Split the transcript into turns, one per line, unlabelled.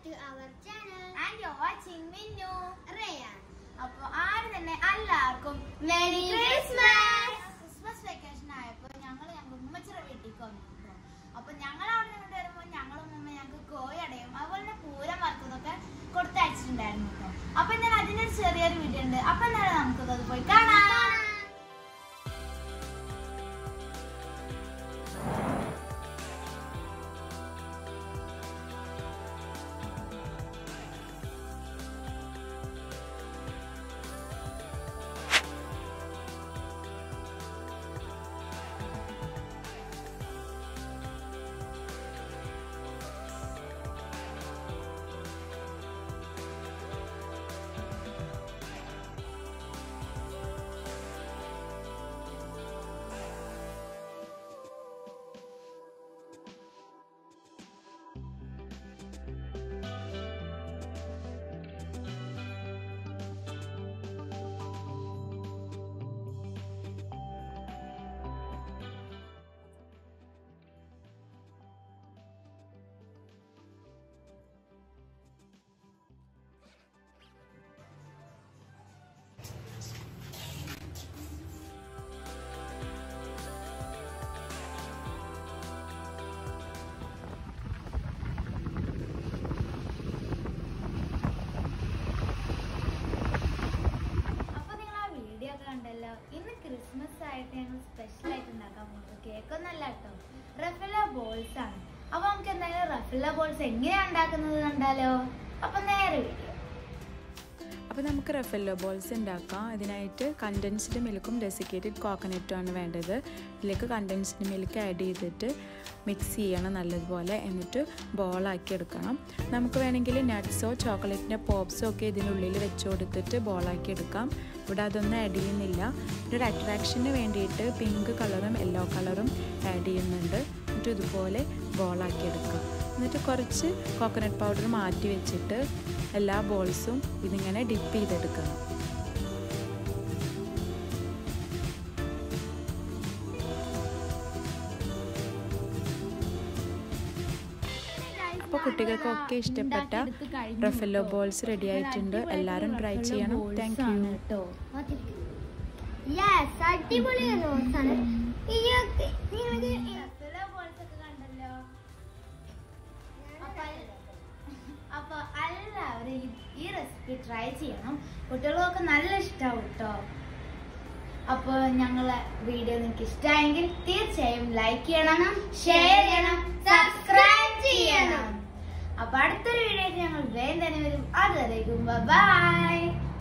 to our channel.
And you watching Minnu
Rayan.
അപ്പൊ ആര് തന്നെ എല്ലാവർക്കും
Merry
ക്രിസ്മസ് ക്രിസ്മസ് വെക്കേഷൻ ആയപ്പോ ഞങ്ങൾ ഞങ്ങൾ ഉമ്മച്ചിറ വീട്ടിലേക്ക് വന്നു കേട്ടോ. അപ്പൊ ഞങ്ങൾ അവിടെ നിന്ന് വരുമ്പോൾ ഞങ്ങളും ഉമ്മ ഞങ്ങൾക്ക് കോയടയും അതുപോലെ തന്നെ പൂരം വറുത്തതൊക്കെ കൊടുത്തയച്ചിട്ടുണ്ടായിരുന്നു കേട്ടോ അപ്പൊ എന്താണ് അതിന്റെ ഒരു ചെറിയൊരു വീഡിയോ ഉണ്ട് അപ്പൊ എന്താണ് നമുക്കത് പോയി കാണാം അപ്പൊ നിങ്ങൾ ആ വീഡിയോ ഒക്കെ കണ്ടല്ലോ ഇന്ന് ക്രിസ്മസ് ആയിട്ട് ഞങ്ങൾ സ്പെഷ്യൽ ആയിട്ട് ഉണ്ടാക്കാൻ പോകുന്നത് കേക്ക് ഒന്നല്ല കേട്ടോ റഫല ബോൾസ് ആണ് അപ്പൊ നമുക്ക് എന്തായാലും റഫല ബോൾസ് എങ്ങനെയാ ഉണ്ടാക്കുന്നത് കണ്ടാലോ അപ്പൊ നേരെ വീഡിയോ
അപ്പോൾ നമുക്ക് റഫല്ലോ ബോൾസ് ഉണ്ടാക്കാം ഇതിനായിട്ട് കണ്ടൻസ്ഡ് മിൽക്കും ഡെസിക്കേറ്റഡ് കോക്കനട്ടും ആണ് വേണ്ടത് ഇതിലേക്ക് കണ്ടൻസ്ഡ് മിൽക്ക് ആഡ് ചെയ്തിട്ട് മിക്സ് ചെയ്യണം നല്ലതുപോലെ എന്നിട്ട് ബോളാക്കി എടുക്കണം നമുക്ക് വേണമെങ്കിൽ നട്ട്സോ ചോക്ലേറ്റിൻ്റെ പോപ്സോ ഒക്കെ ഇതിനുള്ളിൽ വെച്ച് കൊടുത്തിട്ട് ബോളാക്കി എടുക്കാം ഇവിടെ അതൊന്നും ആഡ് ചെയ്യുന്നില്ല ഒരു അട്രാക്ഷന് വേണ്ടിയിട്ട് പിങ്ക് കളറും യെല്ലോ കളറും ആഡ് ചെയ്യുന്നുണ്ട് എന്നിട്ട് ഇതുപോലെ ബോളാക്കി എടുക്കാം എന്നിട്ട് കുറച്ച് കോക്കനട്ട് പൗഡർ മാറ്റി വെച്ചിട്ട് എല്ലാ ബോൾസും ഇതിങ്ങനെ ഡിപ്പ് ചെയ്തെടുക്കണം അപ്പോൾ കുട്ടികൾക്കൊക്കെ ഇഷ്ടപ്പെട്ട റഫല്ലോ ബോൾസ് റെഡി ആയിട്ടുണ്ട് എല്ലാവരും ട്രൈ ചെയ്യണം താങ്ക് യു
കേട്ടോ
Yes, അടിപൊളി റോസ് ആണ് ഇയ്യൊക്കെ നിങ്ങൾക്ക്
റഫല ബോൾസ് ഒക്കെ കണ്ടല്ലോ അപ്പൊ അപ്പൊ എല്ലാവരും ഈ- ഈ റെസിപ്പി ട്രൈ ചെയ്യണം കുട്ടികൾക്കൊക്കെ നല്ല ഇഷ്ടമാവും കേട്ടോ അപ്പൊ ഞങ്ങളെ വീഡിയോ നിങ്ങൾക്ക് ഇഷ്ടമായെങ്കിൽ തീർച്ചയായും ലൈക്ക് ചെയ്യണം ഷെയർ ചെയ്യണം സബ്സ്ക്രൈബ് ചെയ്യണം അപ്പൊ അടുത്തൊരു വീഡിയോ ഞങ്ങൾ വേഗം തന്നെ വരും അതുവരേക്കും ബൈ